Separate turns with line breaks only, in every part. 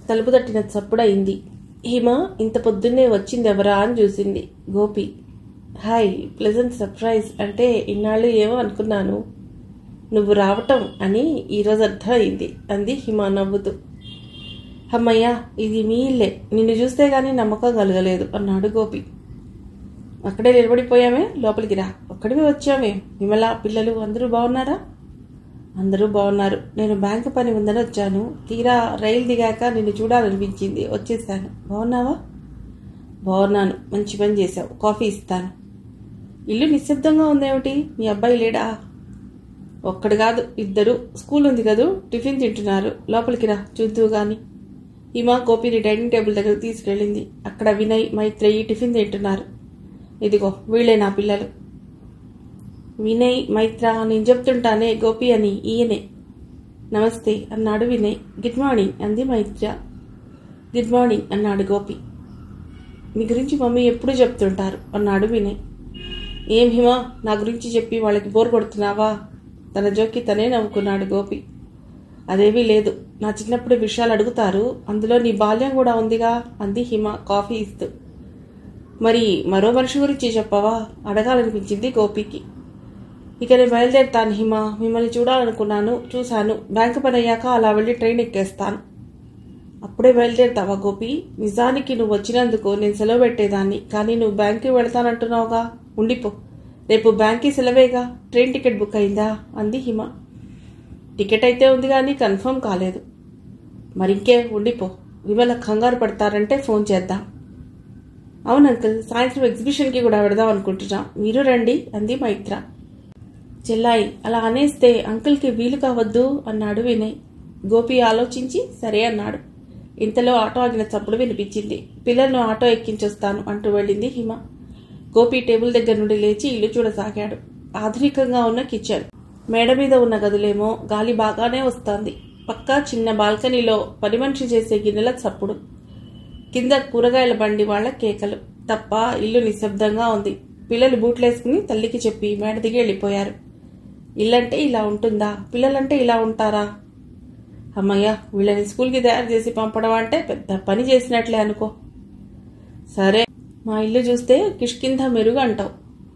తలుపు తట్టిన చప్పుడయింది హిమ ఇంత పొద్దున్నే వచ్చింది ఎవరా అని చూసింది గోపి హాయ్ ప్లెజెంట్ సర్ప్రైజ్ అంటే ఇన్నాళ్ళు ఏమో అనుకున్నాను నువ్వు రావటం అని ఈరోజు అర్థమైంది అంది హిమ నవ్వుతూ అమ్మయ్యా ఇది మీ ఇల్లే నిన్ను చూస్తే గానీ నమ్మకం కలగలేదు అన్నాడు గోపి అక్కడే నిలబడిపోయామే లోపలికి రా ఒక్కడివి వచ్చామే విమల పిల్లలు అందరూ బాగున్నారా అందరూ బాగున్నారు నేను బ్యాంకు పని ఉందని వచ్చాను తీరా రైలు దిగాక నిన్ను చూడాలనిపించింది వచ్చేసాను బాగున్నావా బాగున్నాను మంచి పని చేశావు కాఫీ ఇస్తాను ఇల్లు నిశ్శబ్దంగా ఉందేమిటి మీ అబ్బాయి లేడా ఒక్కడు కాదు ఇద్దరు స్కూల్ ఉంది కదూ టిఫిన్ తింటున్నారు లోపలికి రా చూద్దువు గాని హిమ గోపిని డైనింగ్ టేబుల్ దగ్గర తీసుకెళ్ళింది అక్కడ వినయ్ మైత్రేయి టిఫిన్ తింటున్నారు ఇదిగో వీళ్ళే నా పిల్లలు వినయ్ మైత్ర నేను చెప్తుంటానే గోపి అని ఈయనే నమస్తే అన్నాడు వినయ్ గుడ్ మార్నింగ్ అంది మైత్ర గుడ్ మార్నింగ్ అన్నాడు గోపి మీ గురించి మమ్మీ ఎప్పుడు చెప్తుంటారు అన్నాడు వినయ్ ఏం హిమ నా గురించి చెప్పి వాళ్ళకి బోర్ కొడుతున్నావా తన జోకి తనే నవ్వుకున్నాడు గోపి అదేమీ లేదు నా చిన్నప్పుడు విషయాలు అడుగుతారు అందులో నీ బాల్యం కూడా ఉందిగా అంది హిమ కాఫీ ఇస్తూ మరి మరో మనిషి గురించి చెప్పవా అడగాలనిపించింది గోపికి ఇక నేను బయలుదేరుతాను హిమ మిమ్మల్ని చూడాలనుకున్నాను చూశాను బ్యాంకు పని అయ్యాక అలా వెళ్ళి ట్రైన్ ఎక్కేస్తాను అప్పుడే బయలుదేరుతావా గోపి నిజానికి నువ్వు వచ్చినందుకు నేను సెలవు పెట్టేదాన్ని కానీ నువ్వు బ్యాంకుకి వెళ్తానంటున్నావుగా ఉండిపో రేపు బ్యాంక్కి సెలవేగా ట్రైన్ టికెట్ బుక్ అయిందా అంది హిమ టికెట్ అయితే ఉంది కానీ కన్ఫర్మ్ కాలేదు మరింకే ఉండిపో విమల కంగారు పడతారంటే ఫోన్ చేద్దాం అవును అంకుల్ సాయంత్రం ఎగ్జిబిషన్కి కూడా వెడదాం అనుకుంటున్నాం మీరు రండి అంది మైత్ర చెల్లాయి అలా అనేస్తే అంకుల్కి వీలు కావద్దు అన్నాడు వినయ్ గోపి ఆలోచించి సరే అన్నాడు ఇంతలో ఆటో ఆగిన చప్పుడు వినిపించింది పిల్లలను ఆటో ఎక్కించొస్తాను అంటూ వెళ్ళింది హిమ గోపి టేబుల్ దగ్గర నుండి లేచి ఇల్లు చూడసాగాడు ఆధునికంగా ఉన్న కిచెన్ మేడ మీద ఉన్న గదులేమో గాలి బాగానే వస్తోంది పక్కా చిన్న బాల్కనీలో పని మనిషి చేసే గిన్నెల చప్పుడు కింద కూరగాయల బండి వాళ్ళ కేకలు తప్ప ఇల్లు నిశ్శబ్దంగా ఉంది పిల్లలు బూట్లేసుకుని తల్లికి చెప్పి మేడ దిగి వెళ్ళిపోయారు ఇల్లంటే ఇలా ఉంటుందా పిల్లలంటే ఇలా ఉంటారా అమ్మయ్య వీళ్ళని స్కూల్కి తయారు చేసి పంపడం అంటే పెద్ద పని చేసినట్లే అనుకో సరే మా ఇల్లు చూస్తే కిష్కింద మెరుగు అంటావు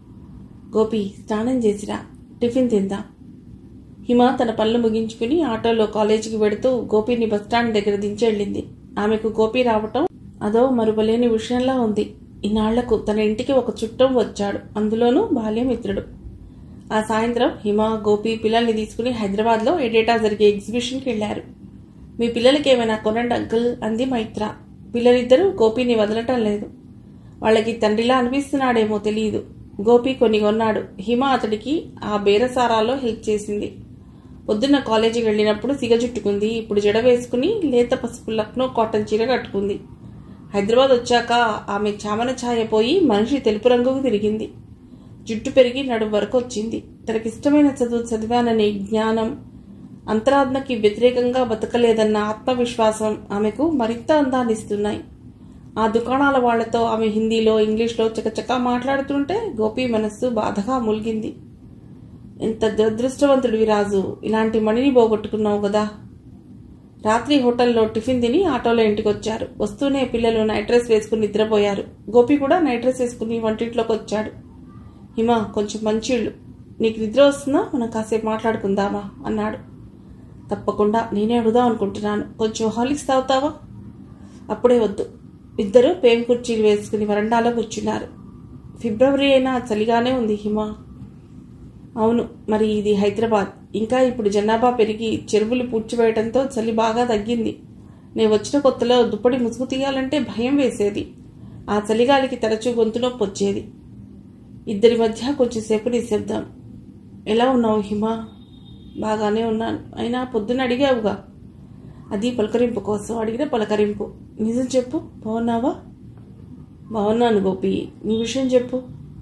గోపి స్నానం చేసిరా టిఫిన్ తిందాం హిమ తన పనులు ముగించుకుని ఆటోలో కాలేజీకి వెడుతూ గోపిని బస్టాండ్ దగ్గర దించి వెళ్ళింది ఆమెకు గోపి రావటం అదో మరువలేని విషయంలా ఉంది ఇన్నాళ్లకు తన ఇంటికి ఒక చుట్టం వచ్చాడు అందులోనూ బాల్యమిత్రుడు ఆ సాయంత్రం హిమ గోపి పిల్లల్ని తీసుకుని హైదరాబాద్లో ఎడేటా జరిగే ఎగ్జిబిషన్కి వెళ్లారు మీ పిల్లలకి ఏమైనా కొనండి అంకుల్ అంది మైత్ర పిల్లలిద్దరూ గోపిని వదలటం లేదు వాళ్ళకి తండ్రిలా అనిపిస్తున్నాడేమో తెలియదు గోపి కొన్ని కొన్నాడు హిమ అతడికి ఆ బేరసారాల్లో హెల్ప్ చేసింది పొద్దున్న కాలేజీకి వెళ్ళినప్పుడు సిగ చుట్టుకుంది ఇప్పుడు జడ వేసుకుని లేత పసుపు లక్నో కాటన్ చీర కట్టుకుంది హైదరాబాద్ వచ్చాక ఆమె చామన ఛాయ పోయి మనిషి తెలుపు రంగుకు తిరిగింది జుట్టు పెరిగి నడుం వరకు వచ్చింది తనకిష్టమైన చదువు చదివాననే జ్ఞానం అంతరాత్మకి వ్యతిరేకంగా బతకలేదన్న ఆత్మవిశ్వాసం ఆమెకు మరింత అందాన్నిస్తున్నాయి ఆ దుకాణాల వాళ్లతో ఆమె హిందీలో ఇంగ్లీష్లో చకచకా మాట్లాడుతుంటే గోపి మనస్సు బాధగా ములిగింది ఎంత దురదృష్టవంతుడివి రాజు ఇలాంటి మణిని పోగొట్టుకున్నావు కదా రాత్రి హోటల్లో టిఫిన్ తిని ఆటోలో ఇంటికి వచ్చారు వస్తూనే పిల్లలు నైట్ డ్రెస్ వేసుకుని నిద్రపోయారు గోపి కూడా నైట్ డ్రెస్ వేసుకుని వంటింట్లోకి వచ్చాడు హిమ కొంచెం మంచిళ్ళు నీకు నిద్ర వస్తుందా మనం కాసేపు మాట్లాడుకుందామా అన్నాడు తప్పకుండా నేనే అడుగుదాం అనుకుంటున్నాను కొంచెం హాలిక్స్ తాగుతావా అప్పుడే వద్దు ఇద్దరు పేం కుర్చీలు వేసుకుని వరండాలో కూర్చున్నారు ఫిబ్రవరి అయినా చలిగానే ఉంది హిమ అవును మరి ఇది హైదరాబాద్ ఇంకా ఇప్పుడు జనాభా పెరిగి చెరువులు పూడ్చివేయడంతో చలి బాగా తగ్గింది నేను వచ్చిన కొత్తలో దుప్పటి ముసుగు తీయాలంటే భయం వేసేది ఆ చలిగాలికి తరచూ గొంతు నొప్పి వచ్చేది ఇద్దరి మధ్య కొంచెంసేపు నిశ్శబ్దం ఎలా ఉన్నావు హిమ బాగానే ఉన్నాను అయినా పొద్దున్న అడిగావుగా అది పలకరింపు కోసం అడిగిన పలకరింపు నిజం చెప్పు బాగున్నావా బాగున్నాను గోపి నీ విషయం చెప్పు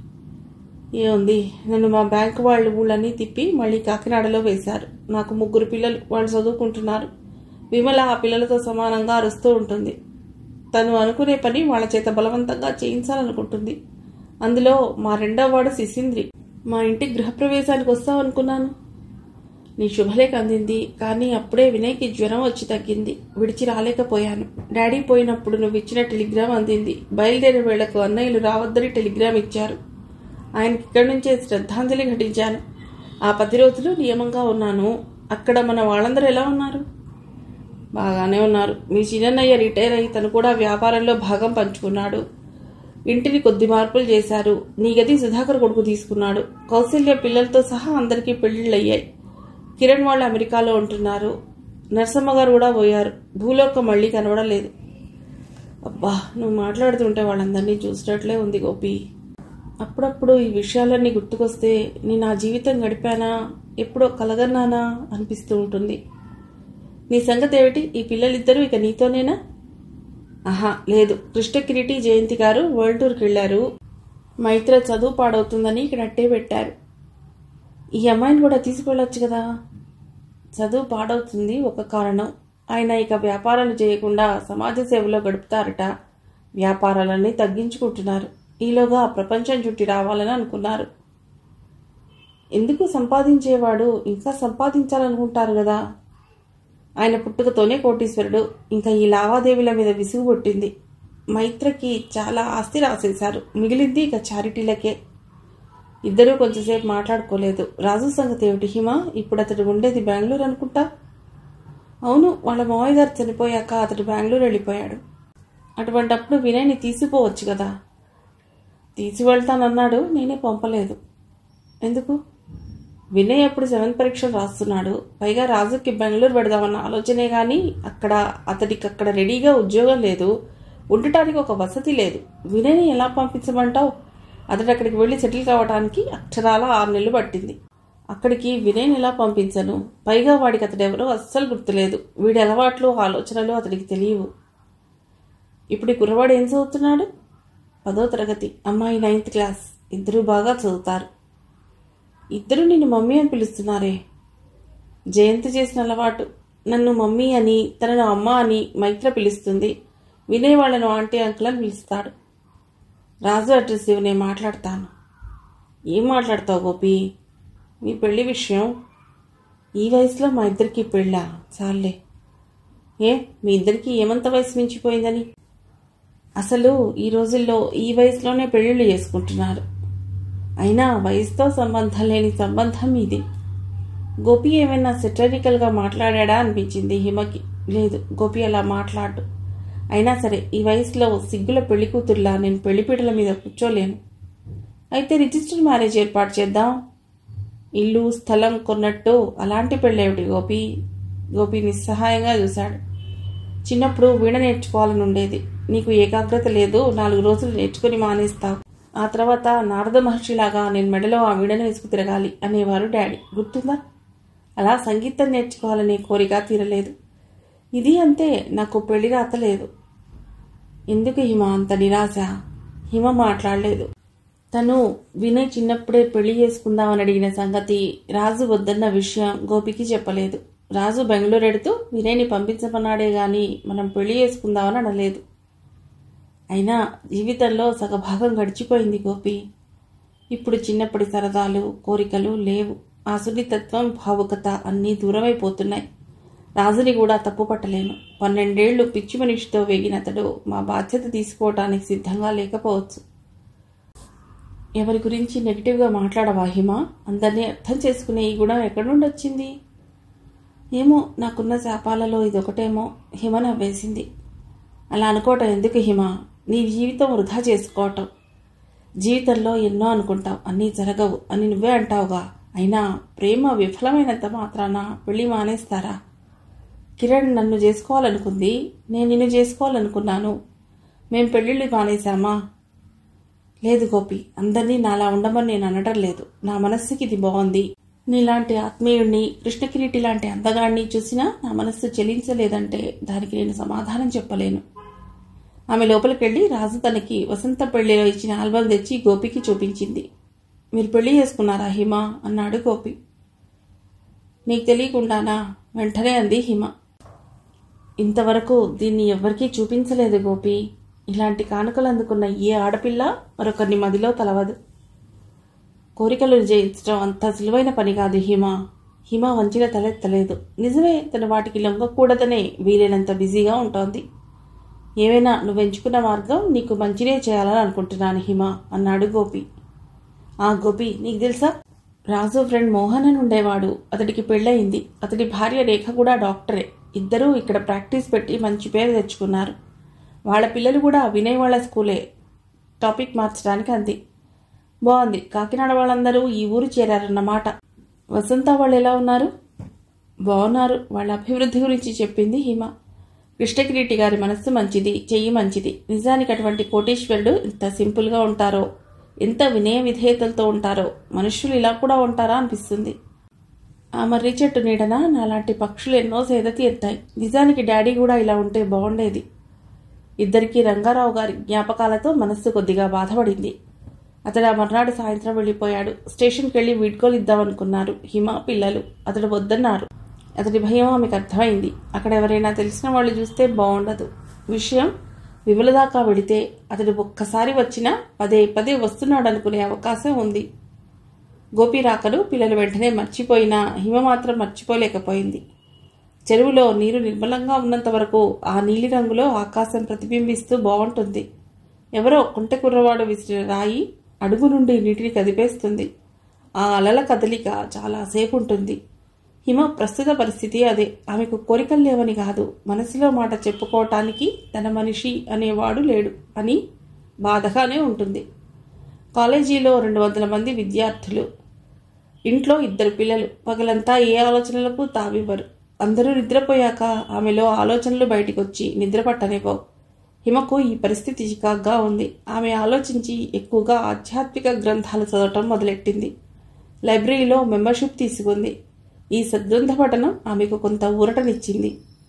ఏముంది నన్ను మా బ్యాంక్ వాళ్ళు ఊళ్ళని తిప్పి మళ్ళీ కాకినాడలో వేశారు నాకు ముగ్గురు పిల్లలు వాళ్ళు చదువుకుంటున్నారు విమల ఆ పిల్లలతో సమానంగా అరుస్తూ ఉంటుంది తను అనుకునే పని వాళ్ళ చేత బలవంతంగా చేయించాలనుకుంటుంది అందులో మా రెండవ వాడు శిశీంద్రి మా ఇంటి గృహప్రవేశానికి వస్తావు అనుకున్నాను నీ శుభలేఖ అందింది కానీ అప్పుడే వినయ్కి జ్వరం వచ్చి తగ్గింది విడిచి రాలేకపోయాను డాడీ పోయినప్పుడు నువ్వు ఇచ్చిన టెలిగ్రామ్ అందింది బయలుదేరే వేళకు అన్నయ్యలు రావద్దని టెలిగ్రామ్ ఇచ్చారు ఆయనకి ఇక్కడి నుంచే శ్రద్ధాంజలి ఘటించాను ఆ పది రోజులు నియమంగా ఉన్నాను అక్కడ మన వాళ్ళందరూ ఎలా ఉన్నారు బాగానే ఉన్నారు మీ చిన్నయ్య రిటైర్ అయ్యి తను కూడా వ్యాపారంలో భాగం పంచుకున్నాడు ఇంటిని కొద్ది మార్పులు చేశారు నీ గది సుధాకర్ కొడుకు తీసుకున్నాడు కౌశల్య పిల్లలతో సహా అందరికీ పెళ్లిళ్ళు అయ్యాయి కిరణ్ వాళ్ళు అమెరికాలో ఉంటున్నారు నరసమ్మ గారు కూడా పోయారు భూలోకం మళ్ళీ కనబడలేదు అబ్బా నువ్వు మాట్లాడుతుంటే వాళ్ళందరినీ చూసినట్లే ఉంది గోపి అప్పుడప్పుడు ఈ విషయాలన్నీ గుర్తుకొస్తే నేను నా జీవితం గడిపానా ఎప్పుడో కలగన్నానా అనిపిస్తూ ఉంటుంది నీ సంగతి ఏమిటి ఈ పిల్లలిద్దరూ ఇక నీతోనేనా ఆహా లేదు కృష్ణకిరీటి జయంతి గారు వరల్డ్ టూర్కి వెళ్ళారు మైత్ర చదువు పాడవుతుందని ఇక్కడ అట్టే పెట్టారు ఈ అమ్మాయిని కూడా తీసుకెళ్ళొచ్చు కదా చదువు పాడవుతుంది ఒక కారణం ఆయన ఇక వ్యాపారాలు చేయకుండా సమాజ సేవలో గడుపుతారట వ్యాపారాలన్నీ తగ్గించుకుంటున్నారు ఈలోగా ప్రపంచం చుట్టి రావాలని అనుకున్నారు ఎందుకు సంపాదించేవాడు ఇంకా సంపాదించాలనుకుంటారు కదా ఆయన పుట్టుకతోనే కోటీశ్వరుడు ఇంకా ఈ లావాదేవీల మీద విసుగు పుట్టింది మైత్రకి చాలా ఆస్తి రాసేశారు మిగిలింది ఇక చారిటీలకే ఇద్దరూ కొంచెంసేపు మాట్లాడుకోలేదు రాజు సంగతి ఏమిటి హిమ ఇప్పుడు అతడు ఉండేది బెంగళూరు అనుకుంటా అవును వాళ్ళ మావయ్య గారు చనిపోయాక అతడు బెంగళూరు వెళ్ళిపోయాడు అటువంటప్పుడు వినయ్ని తీసిపోవచ్చు కదా తీసి వెళ్తానన్నాడు నేనే పంపలేదు ఎందుకు వినయ్ అప్పుడు సెవెంత్ పరీక్షలు రాస్తున్నాడు పైగా రాజుకి బెంగళూరు పెడదామన్న ఆలోచనే కానీ అక్కడ అతడికి అక్కడ రెడీగా ఉద్యోగం లేదు ఉండటానికి ఒక వసతి లేదు వినయ్ని ఎలా పంపించమంటావు అతడు అక్కడికి వెళ్ళి సెటిల్ కావడానికి అక్షరాల ఆరు నెలలు పట్టింది అక్కడికి వినయ్ని ఎలా పంపించను పైగా వాడికి అతడెవరో అస్సలు గుర్తులేదు వీడి అలవాట్లు ఆలోచనలు అతడికి తెలియవు ఇప్పుడు ఈ కుర్రవాడు ఏం చదువుతున్నాడు పదో తరగతి అమ్మాయి నైన్త్ క్లాస్ ఇద్దరూ బాగా చదువుతారు ఇద్దరు నిన్ను మమ్మీ అని పిలుస్తున్నారే జయంతి చేసిన అలవాటు నన్ను మమ్మీ అని తనను అమ్మ అని మైత్ర పిలుస్తుంది వినే వాళ్ళను ఆంటీ అంకుల్ అని పిలుస్తాడు రాజు అడ్రస్ ఇవి నేను మాట్లాడతాను ఏం మాట్లాడతావు గోపి మీ పెళ్లి విషయం ఈ వయసులో మా ఇద్దరికి పెళ్ళా చాలే ఏ మీ ఇద్దరికి ఏమంత వయసు మించిపోయిందని అసలు ఈ రోజుల్లో ఈ వయసులోనే పెళ్ళిళ్ళు చేసుకుంటున్నారు అయినా వయసుతో సంబంధం లేని సంబంధం ఇది గోపి ఏమైనా సెటరికల్గా మాట్లాడా అనిపించింది హిమకి లేదు గోపి అలా మాట్లాడు అయినా సరే ఈ వయసులో సిగ్గుల పెళ్లి కూతుర్లా నేను పెళ్లిపీటల మీద కూర్చోలేను అయితే రిజిస్టర్ మ్యారేజ్ ఏర్పాటు చేద్దాం ఇల్లు స్థలం కొన్నట్టు అలాంటి పెళ్ళేమిటి గోపి గోపి నిస్సహాయంగా చూశాడు చిన్నప్పుడు వీణ నేర్చుకోవాలని ఉండేది నీకు ఏకాగ్రత లేదు నాలుగు రోజులు నేర్చుకుని మానేస్తావు ఆ తర్వాత నారద మహర్షిలాగా నేను మెడలో ఆ వీణను వేసుకు తిరగాలి అనేవారు డాడీ గుర్తుందా అలా సంగీతం నేర్చుకోవాలనే కోరిక తీరలేదు ఇది అంతే నాకు పెళ్లి రాతలేదు ఎందుకు హిమ అంత నిరాశ హిమ మాట్లాడలేదు తను వినయ్ చిన్నప్పుడే పెళ్లి చేసుకుందామని అడిగిన సంగతి రాజు వద్దన్న విషయం గోపికి చెప్పలేదు రాజు బెంగళూరు ఎడుతూ వినయ్ని పంపించమన్నాడే గాని మనం పెళ్లి చేసుకుందామని అనలేదు అయినా జీవితంలో సగభాగం గడిచిపోయింది గోపి ఇప్పుడు చిన్నప్పటి సరదాలు కోరికలు లేవు ఆ సున్నితత్వం భావుకత అన్నీ దూరమైపోతున్నాయి రాజుని కూడా తప్పు పట్టలేను పన్నెండేళ్లు పిచ్చి మనిషితో వేగిన అతడు మా బాధ్యత తీసుకోవటానికి సిద్ధంగా లేకపోవచ్చు ఎవరి గురించి నెగిటివ్గా మాట్లాడవా హిమ అందరినీ అర్థం చేసుకునే ఈ గుణం ఎక్కడి నుండి వచ్చింది ఏమో నాకున్న శాపాలలో ఇదొకటేమో హిమ నవ్వేసింది అలా అనుకోవటం ఎందుకు హిమ నీ జీవితం వృధా చేసుకోవటం జీవితంలో ఎన్నో అనుకుంటావు అన్నీ జరగవు అని నువ్వే అంటావుగా అయినా ప్రేమ విఫలమైనంత మాత్రాన పెళ్లి మానేస్తారా కిరణ్ నన్ను చేసుకోవాలనుకుంది నేను నిన్ను చేసుకోవాలనుకున్నాను మేం పెళ్ళిళ్ళు మానేశామా లేదు గోపి అందరినీ నాలా ఉండమని నేను అనడం లేదు నా మనస్సుకి ఇది బాగుంది నీలాంటి ఆత్మీయుణ్ణి కృష్ణకిరీటి లాంటి అందగాడిని చూసినా నా మనస్సు చెలించలేదంటే దానికి నేను సమాధానం చెప్పలేను ఆమె లోపలికి వెళ్ళి రాజు తనకి వసంత పెళ్లిలో ఇచ్చిన ఆల్బం తెచ్చి గోపికి చూపించింది మీరు పెళ్లి చేసుకున్నారా హిమ అన్నాడు గోపి నీకు తెలియకుండానా వెంటనే అంది హిమ ఇంతవరకు దీన్ని ఎవ్వరికీ చూపించలేదు గోపి ఇలాంటి కానుకలు అందుకున్న ఏ ఆడపిల్ల మరొకరిని మదిలో తలవదు కోరికలు జయించడం అంత సులువైన పని కాదు హిమ హిమ వంచిన తలెత్తలేదు నిజమే తను వాటికి లొంగకూడదనే వీలైనంత బిజీగా ఉంటోంది ఏమైనా నువ్వు ఎంచుకున్న మార్గం నీకు మంచినే చేయాలని అనుకుంటున్నాను హిమ అన్నాడు గోపి ఆ గోపి నీకు తెలుసా రాజు ఫ్రెండ్ మోహన్ అని ఉండేవాడు అతడికి పెళ్ళయింది అతడి భార్య రేఖ కూడా డాక్టరే ఇద్దరూ ఇక్కడ ప్రాక్టీస్ పెట్టి మంచి పేరు తెచ్చుకున్నారు వాళ్ళ పిల్లలు కూడా వినయ్ వాళ్ళ స్కూలే టాపిక్ మార్చడానికి అంది బాగుంది కాకినాడ వాళ్ళందరూ ఈ ఊరు చేరారన్నమాట వసంత వాళ్ళు ఎలా ఉన్నారు బాగున్నారు వాళ్ళ అభివృద్ధి గురించి చెప్పింది హిమ కృష్ణకిరీటి గారి మనస్సు మంచిది చెయ్యి మంచిది నిజానికి అటువంటి కోటీశ్వరుడు ఇంత సింపుల్గా ఉంటారో ఎంత వినయ విధేయతలతో ఉంటారో మనుషులు ఇలా కూడా ఉంటారా అనిపిస్తుంది ఆ మర్రి చెట్టు నీడన నాలాంటి పక్షులు ఎన్నో సేద తీరుతాయి నిజానికి డాడీ కూడా ఇలా ఉంటే బాగుండేది ఇద్దరికి రంగారావు గారి జ్ఞాపకాలతో మనస్సు కొద్దిగా బాధపడింది అతడు ఆ మర్నాడు సాయంత్రం వెళ్ళిపోయాడు స్టేషన్కి వెళ్ళి వీడ్కోలు ఇద్దామనుకున్నారు హిమ పిల్లలు అతడు వద్దన్నారు అతడి భయం ఆమెకు అర్థమైంది అక్కడ ఎవరైనా తెలిసిన వాళ్ళు చూస్తే బాగుండదు విషయం విమల దాకా వెడితే అతడు ఒక్కసారి వచ్చినా పదే పదే వస్తున్నాడు అనుకునే అవకాశం ఉంది గోపి రాకను పిల్లలు వెంటనే మర్చిపోయినా హిమ మాత్రం మర్చిపోలేకపోయింది చెరువులో నీరు నిర్మలంగా ఉన్నంత వరకు ఆ నీలి రంగులో ఆకాశం ప్రతిబింబిస్తూ బాగుంటుంది ఎవరో కుంటె కుర్రవాడు విసిరిన రాయి అడుగు నుండి నీటిని కదిపేస్తుంది ఆ అలల కదలిక చాలాసేపు ఉంటుంది హిమ ప్రస్తుత పరిస్థితి అదే ఆమెకు కోరికలు లేవని కాదు మనసులో మాట చెప్పుకోవటానికి తన మనిషి అనేవాడు లేడు అని బాధగానే ఉంటుంది కాలేజీలో రెండు వందల మంది విద్యార్థులు ఇంట్లో ఇద్దరు పిల్లలు పగలంతా ఏ ఆలోచనలకు తావివ్వరు అందరూ నిద్రపోయాక ఆమెలో ఆలోచనలు బయటికొచ్చి నిద్ర పట్టనివ్వవు హిమకు ఈ పరిస్థితి చికాగ్గా ఉంది ఆమె ఆలోచించి ఎక్కువగా ఆధ్యాత్మిక గ్రంథాలు చదవటం మొదలెట్టింది లైబ్రరీలో మెంబర్షిప్ తీసుకుంది ఈ సద్గ్రంథ పఠనం ఆమెకు కొంత ఊరటనిచ్చింది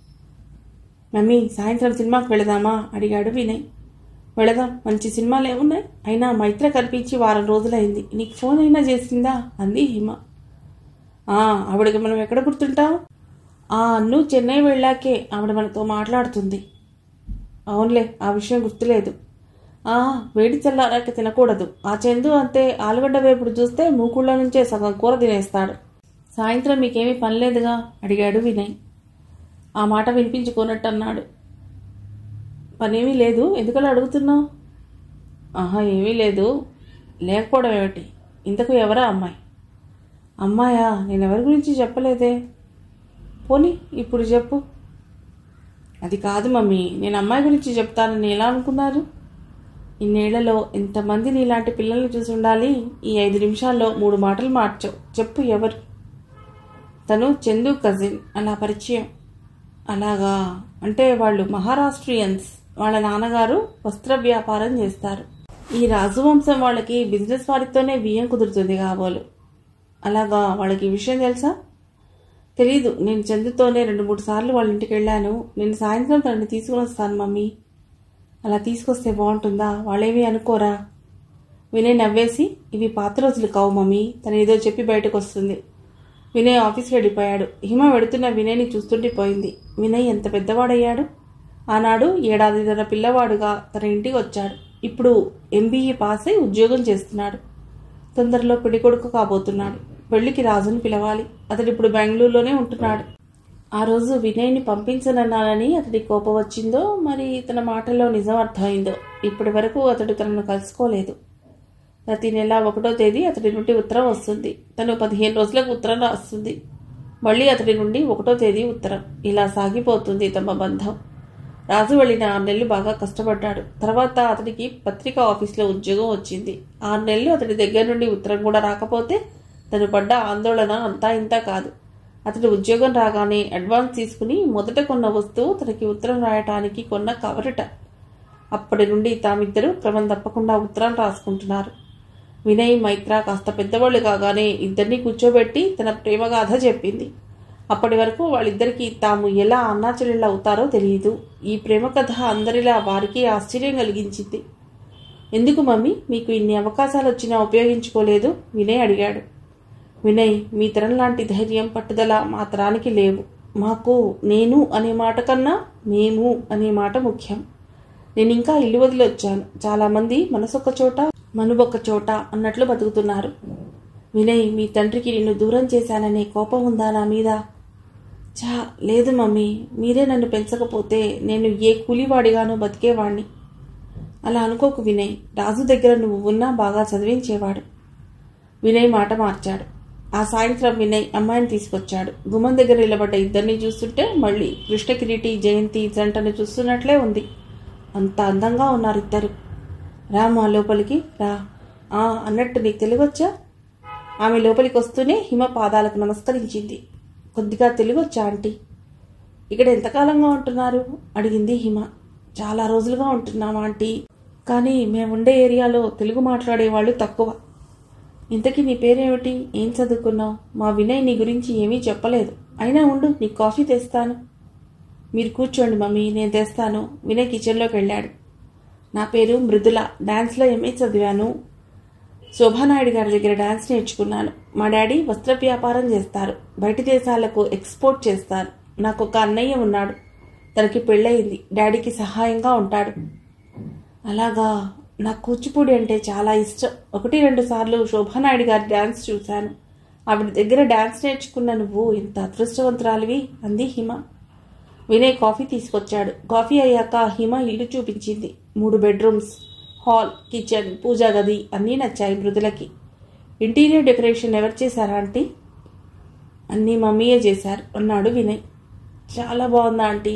మమ్మీ సాయంత్రం సినిమాకి వెళదామా అడిగాడు వినయ్ వెళదాం మంచి సినిమాలు ఏమున్నాయి అయినా మైత్ర కనిపించి వారం రోజులైంది నీకు ఫోన్ అయినా చేసిందా అంది హిమ ఆ ఆవిడకి మనం ఎక్కడ గుర్తుంటాం ఆ అన్ను చెన్నై వెళ్ళాకే ఆవిడ మనతో మాట్లాడుతుంది అవునులే ఆ విషయం గుర్తులేదు ఆ వేడి చల్లారాక తినకూడదు ఆ చందు అంతే ఆలుగడ్డ వేపుడు చూస్తే మూకుళ్ళ నుంచే సగం కూర తినేస్తాడు సాయంత్రం మీకేమీ పనిలేదుగా అడిగాడు వినయ్ ఆ మాట వినిపించుకోనట్టు అన్నాడు పనేమీ లేదు ఎందుకలా అడుగుతున్నావు ఆహా ఏమీ లేదు లేకపోవడం ఏమిటి ఇంతకు ఎవరా అమ్మాయి అమ్మాయా నేను ఎవరి గురించి చెప్పలేదే పోనీ ఇప్పుడు చెప్పు అది కాదు మమ్మీ నేను అమ్మాయి గురించి చెప్తానని ఎలా అనుకున్నారు ఇన్నేళ్లలో ఎంతమంది నీలాంటి పిల్లల్ని చూసి ఉండాలి ఈ ఐదు నిమిషాల్లో మూడు మాటలు మార్చావు చెప్పు ఎవరు తను చందు కజిన్ అలా పరిచయం అలాగా అంటే వాళ్ళు మహారాష్ట్రియన్స్ వాళ్ళ నాన్నగారు వస్త్ర వ్యాపారం చేస్తారు ఈ రాజువంశం వాళ్ళకి బిజినెస్ వారితోనే బియ్యం కుదురుతుంది కాబోలు అలాగా వాళ్ళకి ఈ విషయం తెలుసా తెలీదు నేను చందుతోనే రెండు మూడు సార్లు వాళ్ళ ఇంటికి వెళ్ళాను నేను సాయంత్రం తనని తీసుకుని వస్తాను మమ్మీ అలా తీసుకొస్తే బాగుంటుందా వాళ్ళేమీ అనుకోరా వినయ్ నవ్వేసి ఇవి పాత రోజులు కావు మమ్మీ తను ఏదో చెప్పి బయటకు వస్తుంది వినయ్ ఆఫీస్కి వెళ్ళిపోయాడు హిమ వెడుతున్న వినయ్ని చూస్తుండిపోయింది వినయ్ ఎంత పెద్దవాడయ్యాడు ఆనాడు ఏడాదిన్నర పిల్లవాడుగా తన ఇంటికి వచ్చాడు ఇప్పుడు ఎంబీఏ పాస్ అయి ఉద్యోగం చేస్తున్నాడు తొందరలో పెళ్లి కొడుకు కాబోతున్నాడు పెళ్లికి రాజుని పిలవాలి అతడు ఇప్పుడు బెంగళూరులోనే ఉంటున్నాడు ఆ రోజు వినయ్ని పంపించనన్నానని అతడి కోపం వచ్చిందో మరి తన మాటల్లో నిజం అర్థమైందో ఇప్పటి వరకు అతడు తనను కలుసుకోలేదు ప్రతి నెల ఒకటో తేదీ అతడి నుండి ఉత్తరం వస్తుంది తను పదిహేను రోజులకు ఉత్తరం రాస్తుంది మళ్ళీ అతడి నుండి ఒకటో తేదీ ఉత్తరం ఇలా సాగిపోతుంది తమ బంధం రాజు వెళ్ళిన ఆరు నెలలు బాగా కష్టపడ్డాడు తర్వాత అతడికి పత్రికా ఆఫీస్లో ఉద్యోగం వచ్చింది ఆరు నెలలు అతడి దగ్గర నుండి ఉత్తరం కూడా రాకపోతే తను పడ్డ ఆందోళన అంతా ఇంతా కాదు అతడు ఉద్యోగం రాగానే అడ్వాన్స్ తీసుకుని మొదట కొన్న వస్తువు తనకి ఉత్తరం రాయటానికి కొన్న కవరట అప్పటి నుండి తామిద్దరూ క్రమం తప్పకుండా ఉత్తరాలు రాసుకుంటున్నారు వినయ్ మైత్ర కాస్త పెద్దవాళ్ళు కాగానే ఇద్దరిని కూర్చోబెట్టి తన ప్రేమగాథ చెప్పింది అప్పటి వరకు వాళ్ళిద్దరికీ తాము ఎలా అన్నాచెల్లెళ్ళు అవుతారో తెలియదు ఈ ప్రేమ కథ అందరిలా వారికి ఆశ్చర్యం కలిగించింది ఎందుకు మమ్మీ మీకు ఇన్ని అవకాశాలు వచ్చినా ఉపయోగించుకోలేదు వినయ్ అడిగాడు వినయ్ మీ తరం లాంటి ధైర్యం పట్టుదల మా తరానికి లేవు మాకు నేను అనే మాట కన్నా మేము అనే మాట ముఖ్యం నేను ఇంకా ఇల్లు వదిలి వచ్చాను చాలామంది మనసొక్క చోట మనుబొక్క చోట అన్నట్లు బతుకుతున్నారు వినయ్ మీ తండ్రికి నిన్ను దూరం చేశాననే కోపం ఉందా నా మీద చా లేదు మమ్మీ మీరే నన్ను పెంచకపోతే నేను ఏ కూలివాడిగానో బతికేవాణ్ణి అలా అనుకోకు వినయ్ రాజు దగ్గర నువ్వు ఉన్నా బాగా చదివించేవాడు వినయ్ మాట మార్చాడు ఆ సాయంత్రం వినయ్ అమ్మాయిని తీసుకొచ్చాడు గుమ్మం దగ్గర నిలబడ్డ ఇద్దరిని చూస్తుంటే మళ్ళీ కృష్ణకిరీటి జయంతి జంటను చూస్తున్నట్లే ఉంది అంత అందంగా ఉన్నారు ఇద్దరు రా మా లోపలికి రా ఆ అన్నట్టు నీకు తెలుగొచ్చా ఆమె లోపలికి వస్తూనే హిమ పాదాలకు నమస్కరించింది కొద్దిగా తెలుగొచ్చా ఆంటీ ఇక్కడ ఎంతకాలంగా ఉంటున్నారు అడిగింది హిమ చాలా రోజులుగా ఉంటున్నాం ఆంటీ కానీ మేముండే ఏరియాలో తెలుగు మాట్లాడేవాళ్ళు తక్కువ ఇంతకీ నీ పేరేమిటి ఏం చదువుకున్నావు మా వినయ్ నీ గురించి ఏమీ చెప్పలేదు అయినా ఉండు నీ కాఫీ తెస్తాను మీరు కూర్చోండి మమ్మీ నేను తెస్తాను వినయ్ కిచెన్లోకి వెళ్ళాడు నా పేరు మృదుల డాన్స్లో ఎంఏ చదివాను శోభానాయుడు గారి దగ్గర డాన్స్ నేర్చుకున్నాను మా డాడీ వస్త్ర వ్యాపారం చేస్తారు బయటి దేశాలకు ఎక్స్పోర్ట్ చేస్తారు నాకు ఒక అన్నయ్య ఉన్నాడు తనకి పెళ్ళయింది డాడీకి సహాయంగా ఉంటాడు అలాగా నాకు కూచిపూడి అంటే చాలా ఇష్టం ఒకటి రెండు సార్లు శోభానాయుడు గారి డాన్స్ చూశాను ఆవిడ దగ్గర డాన్స్ నేర్చుకున్న నువ్వు ఇంత అదృష్టవంతురాలివి అంది హిమ వినయ్ కాఫీ తీసుకొచ్చాడు కాఫీ అయ్యాక హిమ ఇల్లు చూపించింది మూడు బెడ్రూమ్స్ హాల్ కిచెన్ పూజా గది అన్నీ నచ్చాయి మృదులకి ఇంటీరియర్ డెకరేషన్ ఎవరు చేశారా ఆంటీ అన్నీ మమ్మీయే చేశారు అన్నాడు వినయ్ చాలా బాగుందా ఆంటీ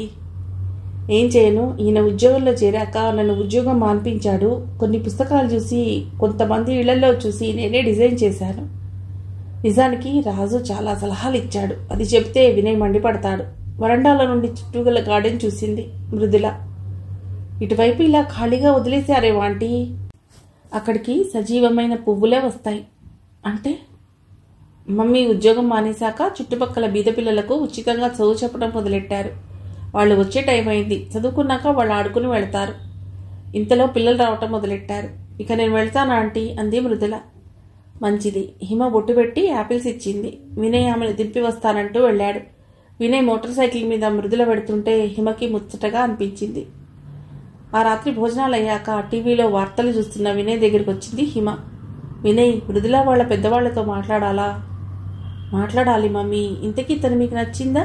ఏం చేయను ఈయన ఉద్యోగంలో చేరాక నన్ను ఉద్యోగం మాన్పించాడు కొన్ని పుస్తకాలు చూసి కొంతమంది ఇళ్లలో చూసి నేనే డిజైన్ చేశాను నిజానికి రాజు చాలా సలహాలు ఇచ్చాడు అది చెప్తే వినయ్ మండిపడతాడు వరండాల నుండి చుట్టూ గల గార్డెన్ చూసింది మృదుల ఇటువైపు ఇలా ఖాళీగా వదిలేశారే వాంటి అక్కడికి సజీవమైన పువ్వులే వస్తాయి అంటే మమ్మీ ఉద్యోగం మానేశాక చుట్టుపక్కల బీద పిల్లలకు ఉచితంగా చదువు చెప్పడం మొదలెట్టారు వాళ్ళు వచ్చే టైం అయింది చదువుకున్నాక వాళ్ళు ఆడుకుని వెళ్తారు ఇంతలో పిల్లలు రావటం మొదలెట్టారు ఇక నేను వెళ్తాను ఆంటీ అంది మృదుల మంచిది హిమ బొట్టు పెట్టి యాపిల్స్ ఇచ్చింది వినయ్ ఆమెను దింపి వస్తానంటూ వెళ్ళాడు వినయ్ మోటార్ సైకిల్ మీద మృదుల పెడుతుంటే హిమకి ముచ్చటగా అనిపించింది ఆ రాత్రి భోజనాలు అయ్యాక టీవీలో వార్తలు చూస్తున్న వినయ్ దగ్గరికి వచ్చింది హిమ వినయ్ మృదుల వాళ్ళ పెద్దవాళ్లతో మాట్లాడాలా మాట్లాడాలి మమ్మీ ఇంతకీ తను మీకు నచ్చిందా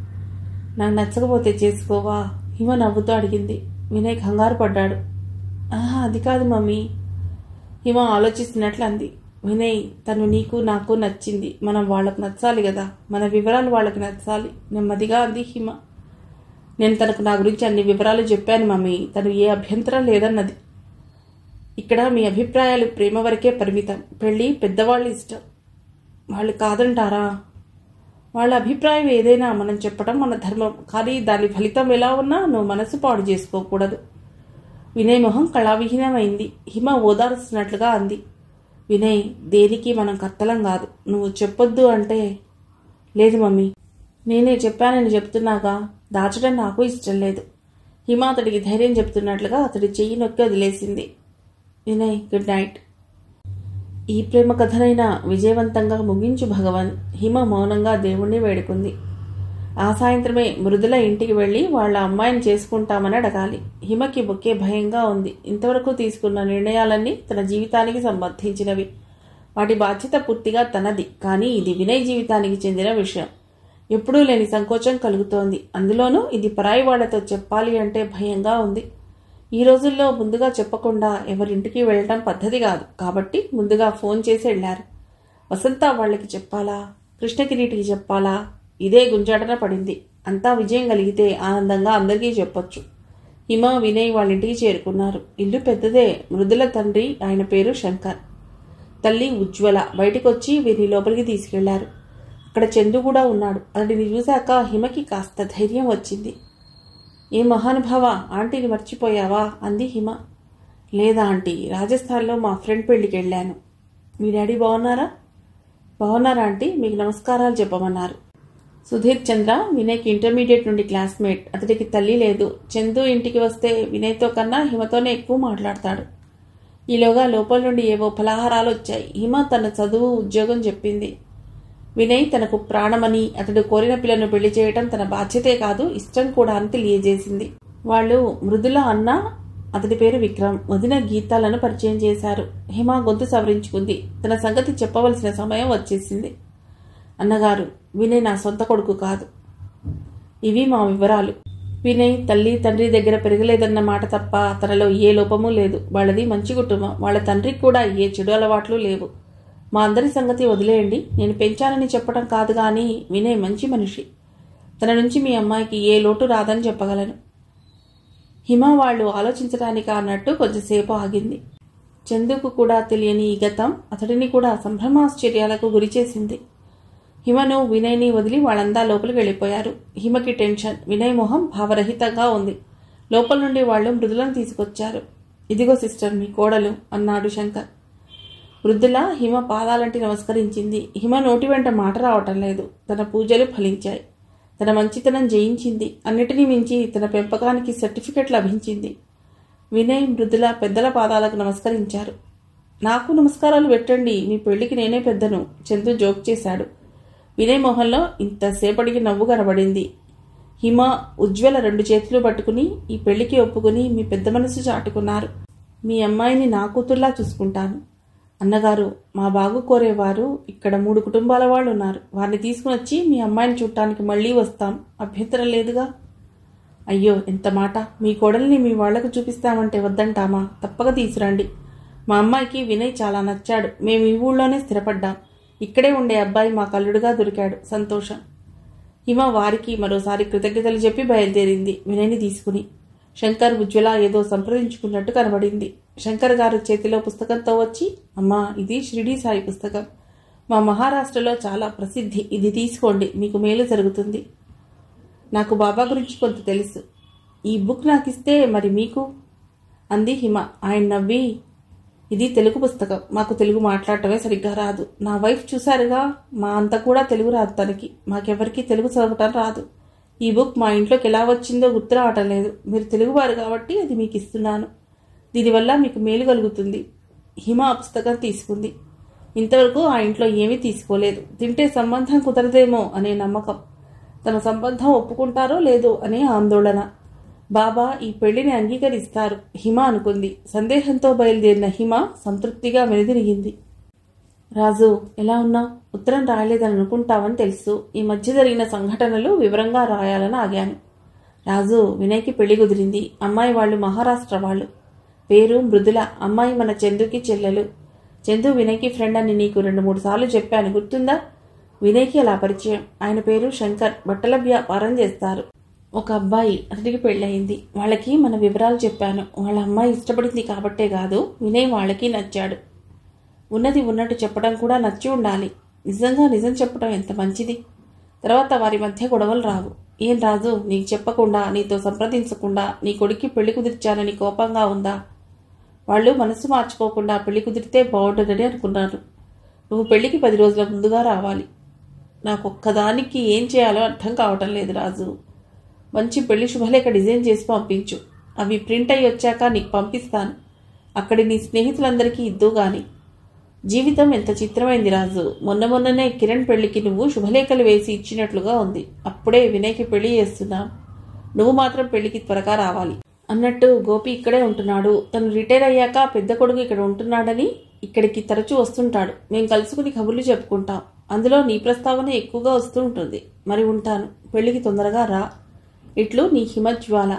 నాకు నచ్చకపోతే చేసుకోవా హిమ నవ్వుతూ అడిగింది వినయ్ కంగారు పడ్డాడు ఆహా అది కాదు మమ్మీ హిమ ఆలోచిస్తున్నట్లు అంది వినయ్ తను నీకు నాకు నచ్చింది మనం వాళ్ళకు నచ్చాలి కదా మన వివరాలు వాళ్ళకి నచ్చాలి నెమ్మదిగా అంది హిమ నేను తనకు నా గురించి అన్ని వివరాలు చెప్పాను మమ్మీ తను ఏ అభ్యంతరం లేదన్నది ఇక్కడ మీ అభిప్రాయాలు ప్రేమ వరకే పరిమితం పెళ్ళి పెద్దవాళ్ళు ఇష్టం వాళ్ళు కాదంటారా వాళ్ళ అభిప్రాయం ఏదైనా మనం చెప్పడం మన ధర్మం కానీ దాని ఫలితం ఎలా ఉన్నా నువ్వు మనసు పాడు చేసుకోకూడదు వినయ్ మొహం కళావిహీనమైంది హిమ ఓదారుస్తున్నట్లుగా అంది వినయ్ దేనికి మనం కత్తలం కాదు నువ్వు చెప్పొద్దు అంటే లేదు మమ్మీ నేనే చెప్పానని చెప్తున్నాగా దాచడం నాకు ఇష్టం లేదు హిమ అతడికి ధైర్యం చెప్తున్నట్లుగా అతడి చెయ్యి నొక్కి వదిలేసింది వినయ్ గుడ్ నైట్ ఈ ప్రేమ కథనైనా విజయవంతంగా ముగించు భగవాన్ హిమ మౌనంగా దేవుణ్ణి వేడుకుంది ఆ సాయంత్రమే మృదుల ఇంటికి వెళ్ళి వాళ్ళ అమ్మాయిని చేసుకుంటామని అడగాలి హిమకి బొక్కే భయంగా ఉంది ఇంతవరకు తీసుకున్న నిర్ణయాలన్నీ తన జీవితానికి సంబంధించినవి వాటి బాధ్యత పూర్తిగా తనది కానీ ఇది వినయ్ జీవితానికి చెందిన విషయం ఎప్పుడూ లేని సంకోచం కలుగుతోంది అందులోనూ ఇది పరాయి వాళ్లతో చెప్పాలి అంటే భయంగా ఉంది ఈ రోజుల్లో ముందుగా చెప్పకుండా ఎవరింటికి వెళ్ళటం పద్ధతి కాదు కాబట్టి ముందుగా ఫోన్ చేసి వెళ్ళారు వసంత వాళ్ళకి చెప్పాలా కృష్ణకిరీటికి చెప్పాలా ఇదే గుంజాటన పడింది అంతా విజయం కలిగితే ఆనందంగా అందరికీ చెప్పొచ్చు హిమ వినయ్ వాళ్ళ ఇంటికి చేరుకున్నారు ఇల్లు పెద్దదే మృదుల తండ్రి ఆయన పేరు శంకర్ తల్లి ఉజ్వల బయటికొచ్చి వీరిని లోపలికి తీసుకెళ్లారు అక్కడ చందు కూడా ఉన్నాడు అతడిని చూశాక హిమకి కాస్త ధైర్యం వచ్చింది ఏ మహానుభావ ఆంటీని మర్చిపోయావా అంది హిమ లేదా ఆంటీ రాజస్థాన్లో మా ఫ్రెండ్ పెళ్ళికి వెళ్ళాను మీ డాడీ బాగున్నారా బాగున్నారా ఆంటీ మీకు నమస్కారాలు చెప్పమన్నారు సుధీర్ చంద్ర వినయ్కి ఇంటర్మీడియట్ నుండి క్లాస్మేట్ అతడికి తల్లి లేదు చందు ఇంటికి వస్తే వినయ్తో కన్నా హిమతోనే ఎక్కువ మాట్లాడతాడు ఈలోగా లోపల నుండి ఏవో ఫలహారాలు వచ్చాయి హిమ తన చదువు ఉద్యోగం చెప్పింది వినయ్ తనకు ప్రాణమని అతడు కోరిన పిల్లను పెళ్లి చేయటం తన బాధ్యతే కాదు ఇష్టం కూడా అని తెలియజేసింది వాళ్ళు మృదుల అన్న అతడి పేరు విక్రమ్ వదిన గీతాలను పరిచయం చేశారు హిమ గొంతు సవరించుకుంది తన సంగతి చెప్పవలసిన సమయం వచ్చేసింది అన్నగారు వినయ్ నా సొంత కొడుకు కాదు ఇవి మా వివరాలు వినయ్ తల్లి తండ్రి దగ్గర పెరగలేదన్న మాట తప్ప తనలో ఏ లోపము లేదు వాళ్ళది మంచి కుటుంబం వాళ్ళ తండ్రికి కూడా ఏ చెడు అలవాట్లు లేవు మా అందరి సంగతి వదిలేయండి నేను పెంచానని చెప్పడం కాదు కానీ వినయ్ మంచి మనిషి తన నుంచి మీ అమ్మాయికి ఏ లోటు రాదని చెప్పగలను హిమ వాళ్ళు ఆలోచించడానికి అన్నట్టు కొంచెంసేపు ఆగింది చందుకు కూడా తెలియని ఈ గతం అతడిని కూడా సంభ్రమాశ్చర్యాలకు గురిచేసింది హిమను వినయ్ని వదిలి వాళ్ళందా లోపలికి వెళ్ళిపోయారు హిమకి టెన్షన్ వినయ్ మొహం భావరహితంగా ఉంది లోపల నుండి వాళ్ళు మృదులను తీసుకొచ్చారు ఇదిగో సిస్టర్ మీ కోడలు అన్నాడు శంకర్ వృద్ధుల హిమ పాదాలంటి నమస్కరించింది హిమ నోటి వెంట మాట రావటం లేదు తన పూజలు ఫలించాయి తన మంచితనం జయించింది అన్నిటినీ మించి తన పెంపకానికి సర్టిఫికెట్ లభించింది వినయ్ మృదుల పెద్దల పాదాలకు నమస్కరించారు నాకు నమస్కారాలు పెట్టండి మీ పెళ్లికి నేనే పెద్దను చందు జోక్ చేశాడు వినయ్ మొహంలో ఇంతసేపటికి నవ్వు కనబడింది హిమ ఉజ్వల రెండు చేతులు పట్టుకుని ఈ పెళ్లికి ఒప్పుకుని మీ పెద్ద మనసు చాటుకున్నారు మీ అమ్మాయిని నా కూతుర్లా చూసుకుంటాను అన్నగారు మా బాగు కోరేవారు ఇక్కడ మూడు కుటుంబాల వాళ్ళు ఉన్నారు వారిని తీసుకుని వచ్చి మీ అమ్మాయిని చూడటానికి మళ్ళీ వస్తాం అభ్యంతరం లేదుగా అయ్యో ఎంత మాట మీ కోడల్ని మీ వాళ్లకు చూపిస్తామంటే వద్దంటామా తప్పక తీసురండి మా అమ్మాయికి వినయ్ చాలా నచ్చాడు మేము ఈ ఊళ్ళోనే స్థిరపడ్డాం ఇక్కడే ఉండే అబ్బాయి మా కల్లుడుగా దొరికాడు సంతోషం హిమ వారికి మరోసారి కృతజ్ఞతలు చెప్పి బయలుదేరింది వినయ్ని తీసుకుని శంకర్ ఉజ్వల ఏదో సంప్రదించుకున్నట్టు కనబడింది శంకర్ గారు చేతిలో పుస్తకంతో వచ్చి అమ్మా ఇది షిరిడీ సాయి పుస్తకం మా మహారాష్ట్రలో చాలా ప్రసిద్ధి ఇది తీసుకోండి మీకు మేలు జరుగుతుంది నాకు బాబా గురించి కొంత తెలుసు ఈ బుక్ నాకు ఇస్తే మరి మీకు అంది హిమ ఆయన నవ్వి ఇది తెలుగు పుస్తకం మాకు తెలుగు మాట్లాడటమే సరిగ్గా రాదు నా వైఫ్ చూశారుగా మా అంత కూడా తెలుగు రాదు తనకి మాకెవరికి తెలుగు చదవటం రాదు ఈ బుక్ మా ఇంట్లోకి ఎలా వచ్చిందో గుర్తు రావటం లేదు మీరు తెలుగువారు కాబట్టి అది మీకు ఇస్తున్నాను దీనివల్ల మీకు మేలు కలుగుతుంది హిమ ఆ పుస్తకం తీసుకుంది ఇంతవరకు ఆ ఇంట్లో ఏమీ తీసుకోలేదు తింటే సంబంధం కుదరదేమో అనే నమ్మకం తమ సంబంధం ఒప్పుకుంటారో లేదో అనే ఆందోళన బాబా ఈ పెళ్లిని అంగీకరిస్తారు హిమ అనుకుంది సందేహంతో బయలుదేరిన హిమ సంతృప్తిగా వెనుదిరిగింది రాజు ఎలా ఉన్నావు ఉత్తరం రాయలేదని అనుకుంటావని తెలుసు ఈ మధ్య జరిగిన సంఘటనలు వివరంగా రాయాలని ఆగాను రాజు వినయ్కి పెళ్లి కుదిరింది అమ్మాయి వాళ్ళు మహారాష్ట్ర వాళ్ళు పేరు మృదుల అమ్మాయి మన చందుకి చెల్లెలు చందు వినయ్కి ఫ్రెండ్ అని నీకు రెండు మూడు సార్లు చెప్పాను గుర్తుందా వినయ్కి అలా పరిచయం ఆయన పేరు శంకర్ బట్టల వ్యాపారం చేస్తారు ఒక అబ్బాయి అతడికి పెళ్ళయింది వాళ్ళకి మన వివరాలు చెప్పాను వాళ్ళ అమ్మాయి ఇష్టపడింది కాబట్టే కాదు వినయ్ వాళ్ళకి నచ్చాడు ఉన్నది ఉన్నట్టు చెప్పడం కూడా నచ్చి ఉండాలి నిజంగా నిజం చెప్పడం ఎంత మంచిది తర్వాత వారి మధ్య గొడవలు రావు ఏం రాజు నీకు చెప్పకుండా నీతో సంప్రదించకుండా నీ కొడుక్కి పెళ్లి కుదిర్చానని కోపంగా ఉందా వాళ్ళు మనసు మార్చుకోకుండా పెళ్లి కుదిరితే బాగుంటుందని అనుకున్నారు నువ్వు పెళ్లికి పది రోజుల ముందుగా రావాలి నాకు ఒక్కదానికి ఏం చేయాలో అర్థం కావటం లేదు రాజు మంచి పెళ్లి శుభలేఖ డిజైన్ చేసి పంపించు అవి ప్రింట్ అయ్యి వచ్చాక నీకు పంపిస్తాను అక్కడి నీ స్నేహితులందరికీ ఇద్దు గాని జీవితం ఎంత చిత్రమైంది రాజు మొన్న మొన్ననే కిరణ్ పెళ్లికి నువ్వు శుభలేఖలు వేసి ఇచ్చినట్లుగా ఉంది అప్పుడే వినయ్కి పెళ్లి చేస్తున్నాం నువ్వు మాత్రం పెళ్లికి త్వరగా రావాలి అన్నట్టు గోపి ఇక్కడే ఉంటున్నాడు తను రిటైర్ అయ్యాక పెద్ద కొడుకు ఇక్కడ ఉంటున్నాడని ఇక్కడికి తరచూ వస్తుంటాడు మేము కలుసుకుని కబుర్లు చెప్పుకుంటాం అందులో నీ ప్రస్తావన ఎక్కువగా వస్తూ ఉంటుంది మరి ఉంటాను పెళ్లికి తొందరగా రా ఇట్లు నీ హిమజ్వాల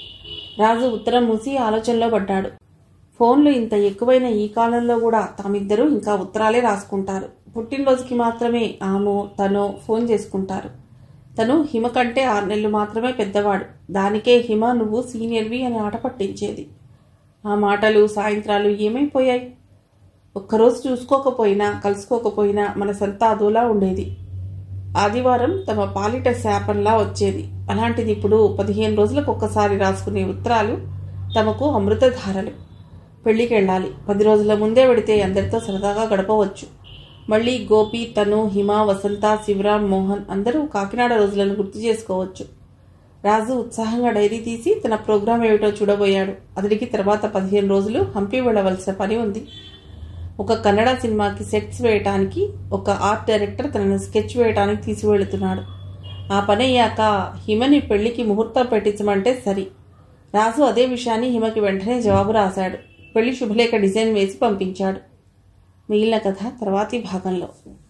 రాజు ఉత్తరం మూసి ఆలోచనలో పడ్డాడు ఫోన్లు ఇంత ఎక్కువైన ఈ కాలంలో కూడా తామిద్దరూ ఇంకా ఉత్తరాలే రాసుకుంటారు పుట్టినరోజుకి మాత్రమే ఆమె తను ఫోన్ చేసుకుంటారు తను హిమ కంటే ఆరు నెలలు మాత్రమే పెద్దవాడు దానికే హిమ నువ్వు సీనియర్వి అని ఆట పట్టించేది ఆ మాటలు సాయంత్రాలు ఏమైపోయాయి ఒక్కరోజు చూసుకోకపోయినా కలుసుకోకపోయినా మన సంతా అదోలా ఉండేది ఆదివారం తమ పాలిట శాపంలా వచ్చేది అలాంటిది ఇప్పుడు పదిహేను రోజులకు ఒక్కసారి రాసుకునే ఉత్తరాలు తమకు అమృతధారలు పెళ్లికి వెళ్ళాలి పది రోజుల ముందే వెడితే అందరితో సరదాగా గడపవచ్చు మళ్ళీ గోపి తను హిమ వసంత శివరాం మోహన్ అందరూ కాకినాడ రోజులను గుర్తు చేసుకోవచ్చు రాజు ఉత్సాహంగా డైరీ తీసి తన ప్రోగ్రాం ఏమిటో చూడబోయాడు అతడికి తర్వాత పదిహేను రోజులు హంపి వెళ్ళవలసిన పని ఉంది ఒక కన్నడ సినిమాకి సెట్స్ వేయటానికి ఒక ఆర్ట్ డైరెక్టర్ తనను స్కెచ్ వేయటానికి తీసుకువెళుతున్నాడు ఆ పని అయ్యాక హిమని పెళ్లికి ముహూర్తం పెట్టించమంటే సరి రాజు అదే విషయాన్ని హిమకి వెంటనే జవాబు రాశాడు పెళ్లి శుభలేఖ డిజైన్ వేసి పంపించాడు మిగిలిన కథ తర్వాతి భాగంలో